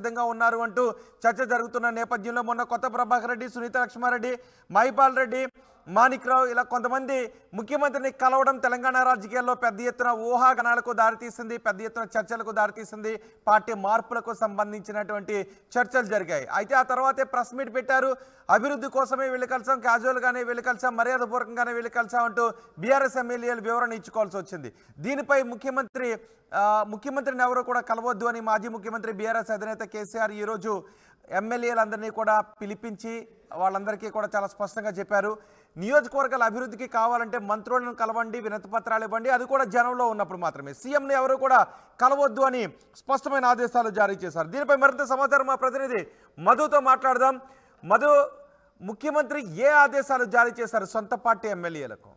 సిద్ధంగా ఉన్నారు అంటూ చర్చ జరుగుతున్న నేపథ్యంలో మొన్న కొత్త ప్రభాకర్ రెడ్డి సునీత లక్ష్మారెడ్డి మహిపాల్ రెడ్డి మాణిక్రావు ఇలా కొంతమంది ముఖ్యమంత్రిని కలవడం తెలంగాణ రాజకీయాల్లో పెద్ద ఎత్తున ఊహాగణాలకు దారితీసింది పెద్ద ఎత్తున చర్చలకు దారితీసింది పార్టీ మార్పులకు సంబంధించినటువంటి చర్చలు జరిగాయి అయితే ఆ తర్వాతే ప్రెస్ మీట్ పెట్టారు అభివృద్ధి కోసమే వెళ్ళి కలిసాం క్యాజువల్గానే వెళ్ళి కలిసాం మర్యాదపూర్వకంగానే వెళ్ళి కలిసాం అంటూ బీఆర్ఎస్ ఎమ్మెల్యేలు వివరణ ఇచ్చుకోవాల్సి వచ్చింది దీనిపై ముఖ్యమంత్రి ఆ, ముఖ్యమంత్రిని ఎవరు కూడా కలవద్దు అని మాజీ ముఖ్యమంత్రి బీఆర్ఎస్ అధినేత కేసీఆర్ ఈరోజు ఎమ్మెల్యేలందరినీ కూడా పిలిపించి వాళ్ళందరికీ కూడా చాలా స్పష్టంగా చెప్పారు నియోజకవర్గాల అభివృద్ధికి కావాలంటే మంత్రులను కలవండి వినతి పత్రాలు ఇవ్వండి అది కూడా జనంలో ఉన్నప్పుడు మాత్రమే సీఎంని ఎవరు కూడా కలవద్దు అని స్పష్టమైన ఆదేశాలు జారీ చేశారు దీనిపై మరింత సమాచారం మా ప్రతినిధి మధుతో మాట్లాడదాం మధు ముఖ్యమంత్రి ఏ ఆదేశాలు జారీ చేశారు సొంత పార్టీ ఎమ్మెల్యేలకు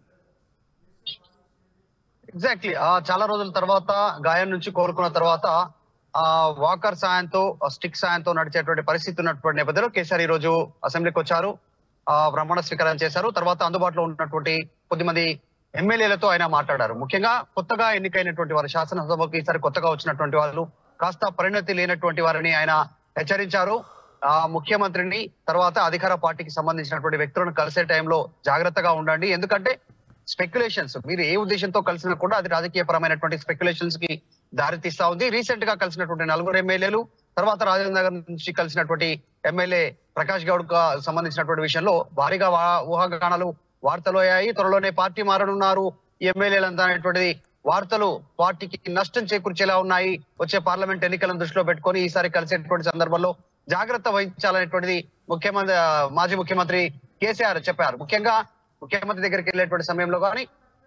ఎగ్జాక్ట్లీ ఆ చాలా రోజుల తర్వాత గాయం నుంచి కోలుకున్న తర్వాత ఆ వాకర్ సాయంతో స్టిక్ సాయంతో నడిచేటువంటి పరిస్థితి ఉన్నటువంటి నేపథ్యంలో కేసీఆర్ ఈ రోజు అసెంబ్లీకి వచ్చారు ఆ ప్రమాణ స్వీకారం చేశారు తర్వాత అందుబాటులో ఉన్నటువంటి కొద్దిమంది ఎమ్మెల్యేలతో ఆయన మాట్లాడారు ముఖ్యంగా కొత్తగా ఎన్నికైనటువంటి వారు శాసనసభకు ఈసారి కొత్తగా వచ్చినటువంటి వాళ్ళు కాస్త పరిణతి లేనటువంటి వారిని ఆయన హెచ్చరించారు ఆ ముఖ్యమంత్రిని తర్వాత అధికార పార్టీకి సంబంధించినటువంటి వ్యక్తులను కలిసే టైంలో జాగ్రత్తగా ఉండండి ఎందుకంటే స్పెక్యులేషన్స్ మీరు ఏ ఉద్దేశంతో కలిసినా కూడా అది రాజకీయపరమైనటువంటి స్పెక్యులేషన్స్ కి దారితీస్తా ఉంది రీసెంట్ గా కలిసినటువంటి నలుగురు ఎమ్మెల్యేలు తర్వాత రాజేంద్ర నగర్ నుంచి కలిసినటువంటి ఎమ్మెల్యే ప్రకాష్ గౌడ్ కు సంబంధించినటువంటి విషయంలో భారీగా వా- ఊహాగానాలు వార్తలు అయ్యాయి త్వరలోనే పార్టీ మారనున్నారు ఈ ఎమ్మెల్యేలంతా అనేటువంటిది వార్తలు పార్టీకి నష్టం చేకూర్చేలా ఉన్నాయి వచ్చే పార్లమెంట్ ఎన్నికలను దృష్టిలో పెట్టుకొని ఈసారి కలిసేటువంటి సందర్భంలో జాగ్రత్త వహించాలనేటువంటిది ముఖ్యమంత్రి ఆ, మాజీ ముఖ్యమంత్రి కేసీఆర్ చెప్పారు ముఖ్యంగా ముఖ్యమంత్రి దగ్గరికి వెళ్ళేటువంటి సమయంలో కానీ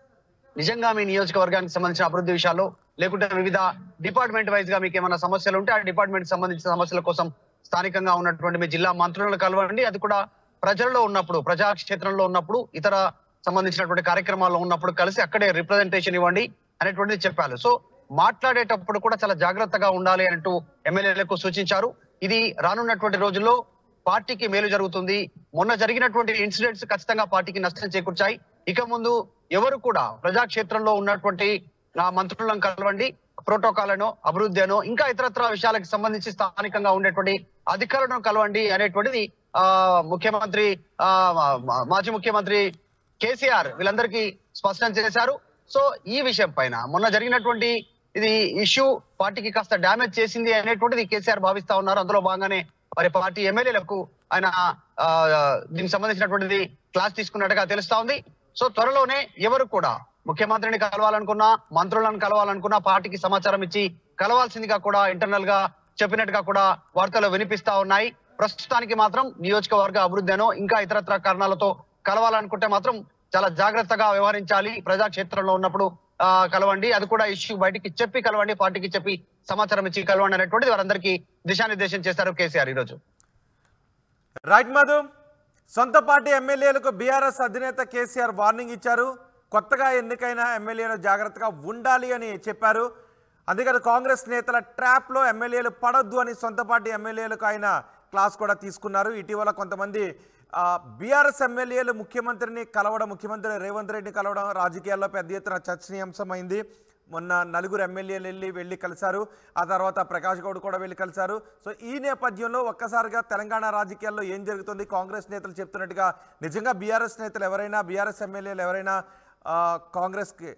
నిజంగా మీ నియోజకవర్గానికి సంబంధించిన అభివృద్ధి విషయాల్లో లేకుంటే వివిధ డిపార్ట్మెంట్ వైజ్ గా మీకు ఏమైనా సమస్యలు ఉంటే ఆ డిపార్ట్మెంట్ సంబంధించిన సమస్యల కోసం స్థానికంగా ఉన్నటువంటి మీ జిల్లా మంత్రులను కలవండి అది కూడా ప్రజల్లో ఉన్నప్పుడు ప్రజా క్షేత్రంలో ఉన్నప్పుడు ఇతర సంబంధించినటువంటి కార్యక్రమాల్లో ఉన్నప్పుడు కలిసి అక్కడే రిప్రజెంటేషన్ ఇవ్వండి అనేటువంటిది చెప్పారు సో మాట్లాడేటప్పుడు కూడా చాలా జాగ్రత్తగా ఉండాలి అంటూ ఎమ్మెల్యేలకు సూచించారు ఇది రానున్నటువంటి రోజుల్లో పార్టీకి మేలు జరుగుతుంది మొన్న జరిగినటువంటి ఇన్సిడెంట్స్ ఖచ్చితంగా పార్టీకి నష్టం చేకూర్చాయి ఇక ముందు ఎవరు కూడా ప్రజాక్షేత్రంలో ఉన్నటువంటి నా మంత్రులను కలవండి ప్రోటోకాల్ అనో అభివృద్ధి అనో ఇంకా ఇతరత్ర విషయాలకు సంబంధించి స్థానికంగా ఉండేటువంటి అధికారులను కలవండి అనేటువంటిది ఆ ముఖ్యమంత్రి ఆ మా- మాజీ ముఖ్యమంత్రి కేసీఆర్ వీళ్ళందరికీ స్పష్టం చేశారు సో ఈ విషయం పైన మొన్న జరిగినటువంటి ఇది ఇష్యూ పార్టీకి కాస్త డ్యామేజ్ చేసింది అనేటువంటిది కేసీఆర్ భావిస్తా ఉన్నారు అందులో భాగంగానే మరి పార్టీ ఎమ్మెల్యేలకు ఆయన ఆ, దీనికి సంబంధించినటువంటిది క్లాస్ తీసుకున్నట్టుగా తెలుస్తా ఉంది సో త్వరలోనే ఎవరు కూడా ముఖ్యమంత్రిని కలవాలనుకున్నా మంత్రులను కలవాలనుకున్నా పార్టీకి సమాచారం ఇచ్చి కలవాల్సిందిగా కూడా ఇంటర్నల్ గా చెప్పినట్టుగా కూడా వార్తలు వినిపిస్తా ఉన్నాయి ప్రస్తుతానికి మాత్రం నియోజకవర్గ అభివృద్ధి అనో ఇంకా ఇతరత్ర కారణాలతో కలవాలనుకుంటే మాత్రం చాలా జాగ్రత్తగా వ్యవహరించాలి ప్రజాక్షేత్రంలో ఉన్నప్పుడు ఆ, కలవండి అది కూడా ఇష్యూ బయటికి చెప్పి కలవండి పార్టీకి చెప్పి సమాచారం ఇచ్చి కలవండి అనేటువంటిది వారందరికీ దిశానిర్దేశం చేశారు కేసీఆర్ ఈ రోజు రైట్ మధు సొంత పార్టీ ఎమ్మెల్యేలకు బీఆర్ఎస్ అధినేత కేసీఆర్ వార్నింగ్ ఇచ్చారు కొత్తగా ఎన్నికైన ఎమ్మెల్యేలు జాగ్రత్తగా ఉండాలి అని చెప్పారు అందుకని కాంగ్రెస్ నేతల ట్రాప్లో ఎమ్మెల్యేలు పడొద్దు అని సొంత పార్టీ ఎమ్మెల్యేలకు ఆయన క్లాస్ కూడా తీసుకున్నారు ఇటీవల కొంతమంది బీఆర్ఎస్ ఎమ్మెల్యేలు ముఖ్యమంత్రిని కలవడం ముఖ్యమంత్రి రేవంత్ రెడ్డిని కలవడం రాజకీయాల్లో పెద్ద ఎత్తున చర్చనీయాంశమైంది మొన్న నలుగురు ఎమ్మెల్యేలు వెళ్ళి వెళ్ళి కలిశారు ఆ తర్వాత ప్రకాష్ గౌడ్ కూడా వెళ్ళి కలిశారు సో ఈ నేపథ్యంలో ఒక్కసారిగా తెలంగాణ రాజకీయాల్లో ఏం జరుగుతుంది కాంగ్రెస్ నేతలు చెప్తున్నట్టుగా నిజంగా బీఆర్ఎస్ నేతలు ఎవరైనా బీఆర్ఎస్ ఎమ్మెల్యేలు ఎవరైనా ఆ, కాంగ్రెస్కి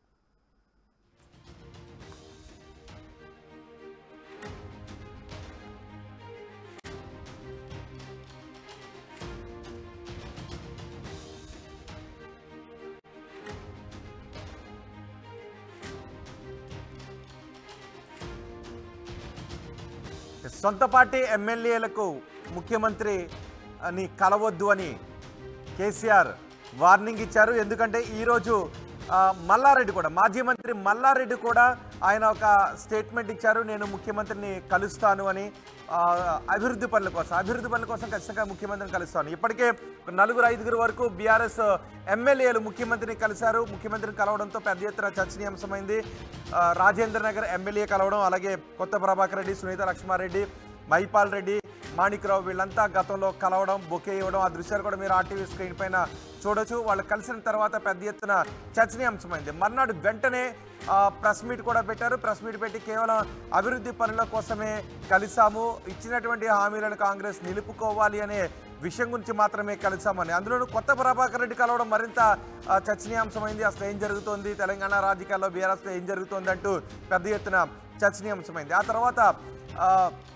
సొంత పార్టీ ఎమ్మెల్యేలకు ముఖ్యమంత్రి అని కలవద్దు అని కేసీఆర్ వార్నింగ్ ఇచ్చారు ఎందుకంటే ఈరోజు ఆ, మల్లారెడ్డి కూడా మాజీ మంత్రి మల్లారెడ్డి కూడా ఆయన ఒక స్టేట్మెంట్ ఇచ్చారు నేను ముఖ్యమంత్రిని కలుస్తాను అని ఆ, అభివృద్ధి పనుల కోసం అభివృద్ధి పనుల కోసం ఖచ్చితంగా ముఖ్యమంత్రిని కలుస్తాను ఇప్పటికే ఒక నలుగురు ఐదుగురు వరకు బీఆర్ఎస్ ఎమ్మెల్యేలు ముఖ్యమంత్రిని కలిశారు ముఖ్యమంత్రిని కలవడంతో పెద్ద ఎత్తున చర్చనీయాంశమైంది ఆ, రాజేంద్ర నగర్ ఎమ్మెల్యే కలవడం అలాగే కొత్త ప్రభాకర్ రెడ్డి సునీత లక్ష్మారెడ్డి మహిపాల్ రెడ్డి మాణిక్రావు వీళ్ళంతా గతంలో కలవడం బొకే ఇవ్వడం ఆ దృశ్యాలు కూడా మీరు ఆర్టీవీ స్క్రీన్ పైన చూడొచ్చు వాళ్ళు కలిసిన తర్వాత పెద్ద ఎత్తున చర్చనీయాంశమైంది మర్నాడు వెంటనే ఆ, ప్రెస్ మీట్ కూడా పెట్టారు ప్రెస్ మీట్ పెట్టి కేవలం అభివృద్ధి పనుల కోసమే కలిసాము ఇచ్చినటువంటి హామీలను కాంగ్రెస్ నిలుపుకోవాలి అనే విషయం గురించి మాత్రమే కలిసామని అందులోనూ కొత్త ప్రభాకర్ రెడ్డి కలవడం మరింత ఆ, చర్చనీయాంశమైంది అసలు ఏం జరుగుతోంది తెలంగాణ రాజకీయాల్లో బీఆర్ఎస్లో ఏం జరుగుతోంది అంటూ పెద్ద ఎత్తున చర్చనీయాంశమైంది ఆ తర్వాత ఆ,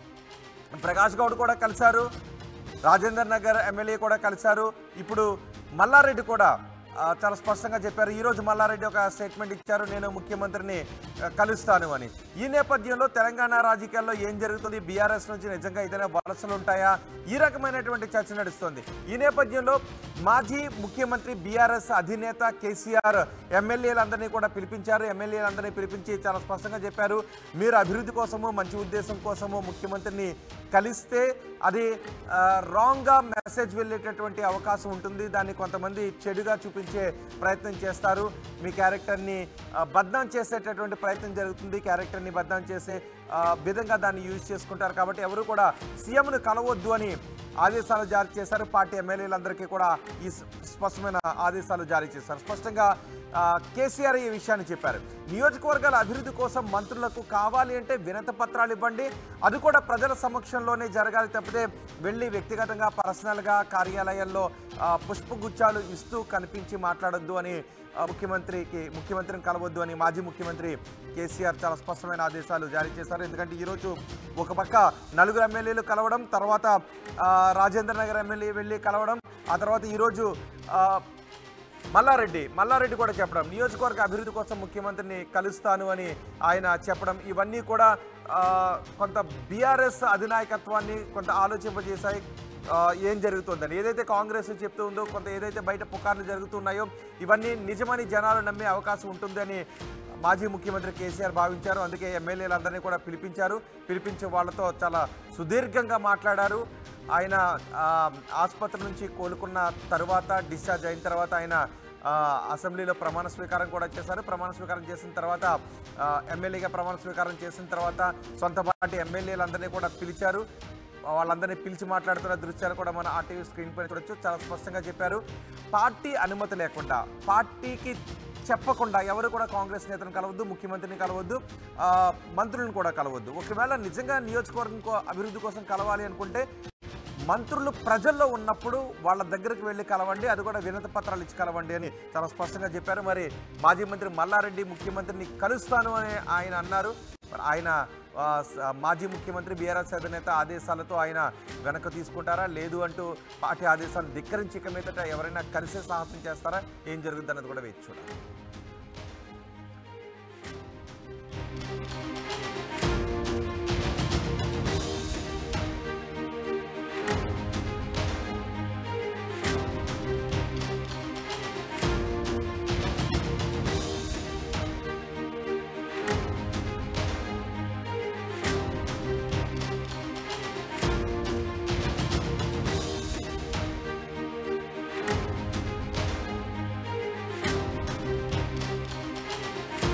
ప్రకాష్ గౌడ్ కూడా కలిశారు రాజేందర్ నగర్ ఎమ్మెల్యే కూడా కలిశారు ఇప్పుడు మల్లారెడ్డి కూడా ఆ, చాలా స్పష్టంగా చెప్పారు ఈరోజు మల్లారెడ్డి ఒక స్టేట్మెంట్ ఇచ్చారు నేను ముఖ్యమంత్రిని ఆ, కలుస్తాను అని ఈ నేపథ్యంలో తెలంగాణ రాజకీయాల్లో ఏం జరుగుతుంది బీఆర్ఎస్ నుంచి నిజంగా ఏదైనా వలసలు ఉంటాయా ఈ రకమైనటువంటి చర్చ నడుస్తుంది ఈ నేపథ్యంలో మాజీ ముఖ్యమంత్రి బీఆర్ఎస్ అధినేత కేసీఆర్ ఎమ్మెల్యేలందరినీ కూడా పిలిపించారు ఎమ్మెల్యేలందరినీ పిలిపించి చాలా స్పష్టంగా చెప్పారు మీరు అభివృద్ధి కోసము మంచి ఉద్దేశం కోసము ముఖ్యమంత్రిని కలిస్తే అది ఆ, రాంగ్గా మెసేజ్ వెళ్ళేటటువంటి అవకాశం ఉంటుంది దాన్ని కొంతమంది చెడుగా చూపించే ప్రయత్నం చేస్తారు మీ క్యారెక్టర్ని ఆ, బద్నాం చేసేటటువంటి ప్రయత్నం జరుగుతుంది క్యారెక్టర్ని బద్నాం చేసే ఆ, విధంగా దాన్ని యూజ్ చేసుకుంటారు కాబట్టి ఎవరు కూడా సీఎంను కలవద్దు అని ఆదేశాలు జారీ చేశారు పార్టీ ఎమ్మెల్యేలందరికీ కూడా ఈ స్ప- స్పష్టమైన ఆదేశాలు జారీ చేశారు స్పష్టంగా ఆ, కేసీఆర్ ఈ విషయాన్ని చెప్పారు నియోజకవర్గాల అభివృద్ధి కోసం మంత్రులకు కావాలి అంటే వినత పత్రాలు ఇవ్వండి అది కూడా ప్రజల సమక్షంలోనే జరగాలి తప్పితే వెళ్ళి వ్యక్తిగతంగా పర్సనల్గా కార్యాలయాల్లో ఆ, పుష్పగుచ్చాలు ఇస్తూ కనిపించి మాట్లాడొద్దు అని ఆ, ముఖ్యమంత్రికి ముఖ్యమంత్రిని కలవద్దు అని మాజీ ముఖ్యమంత్రి కేసీఆర్ చాలా స్పష్టమైన ఆదేశాలు జారీ చేశారు ఎందుకంటే ఈరోజు ఒక పక్క నలుగురు ఎమ్మెల్యేలు కలవడం తర్వాత ఆ, రాజేంద్ర నగర్ ఎమ్మెల్యే వెళ్ళి కలవడం ఆ తర్వాత ఈరోజు ఆ, మల్లారెడ్డి మల్లారెడ్డి కూడా చెప్పడం నియోజకవర్గ అభివృద్ధి కోసం ముఖ్యమంత్రిని కలుస్తాను అని ఆయన చెప్పడం ఇవన్నీ కూడా ఆ, కొంత బీఆర్ఎస్ అధినాయకత్వాన్ని కొంత ఆలోచింపజేశాయి ఆ, ఏం జరుగుతుందని ఏదైతే కాంగ్రెస్ చెప్తూ ఉందో కొంత ఏదైతే బయట పుకార్లు జరుగుతున్నాయో ఇవన్నీ నిజమని జనాలు నమ్మే అవకాశం ఉంటుందని మాజీ ముఖ్యమంత్రి కేసీఆర్ భావించారు అందుకే ఎమ్మెల్యేలందరినీ కూడా పిలిపించారు పిలిపించి వాళ్ళతో చాలా సుదీర్ఘంగా మాట్లాడారు ఆయన ఆ, ఆసుపత్రి నుంచి కోలుకున్న తర్వాత డిశ్చార్జ్ అయిన తర్వాత ఆయన ఆ, అసెంబ్లీలో ప్రమాణ స్వీకారం కూడా చేశారు ప్రమాణ స్వీకారం చేసిన తర్వాత ఆ, ఎమ్మెల్యేగా ప్రమాణ స్వీకారం చేసిన తర్వాత సొంత పార్టీ ఎమ్మెల్యేలందరినీ కూడా పిలిచారు వాళ్ళందరినీ పిలిచి మాట్లాడుతున్న దృశ్యాలు కూడా మన ఆర్టీవీ స్క్రీన్ పైన చూడొచ్చు చాలా స్పష్టంగా చెప్పారు పార్టీ అనుమతి లేకుండా పార్టీకి చెప్పకుండా ఎవరు కూడా కాంగ్రెస్ నేతను కలవద్దు ముఖ్యమంత్రిని కలవద్దు ఆ, మంత్రులను కూడా కలవద్దు ఒకవేళ నిజంగా నియోజకవర్గం కో- అభివృద్ధి కోసం కలవాలి అనుకుంటే మంత్రులు ప్రజల్లో ఉన్నప్పుడు వాళ్ళ దగ్గరికి వెళ్ళి కలవండి అది కూడా వినతి పత్రాలు ఇచ్చి కలవండి అని చాలా స్పష్టంగా చెప్పారు మరి మాజీ మంత్రి మల్లారెడ్డి ముఖ్యమంత్రిని కలుస్తాను అని ఆయన అన్నారు మరి ఆయన ఆ, స- మాజీ ముఖ్యమంత్రి బీఆర్ఎస్ అధినేత ఆదేశాలతో ఆయన వెనక్కి తీసుకుంటారా లేదు అంటూ పార్టీ ఆదేశాలు ధిక్కరించి ఇక మీదట ఎవరైనా కలిసే సాహసం చేస్తారా ఏం జరుగుతుంది అన్నది కూడా వేచి చూడాలి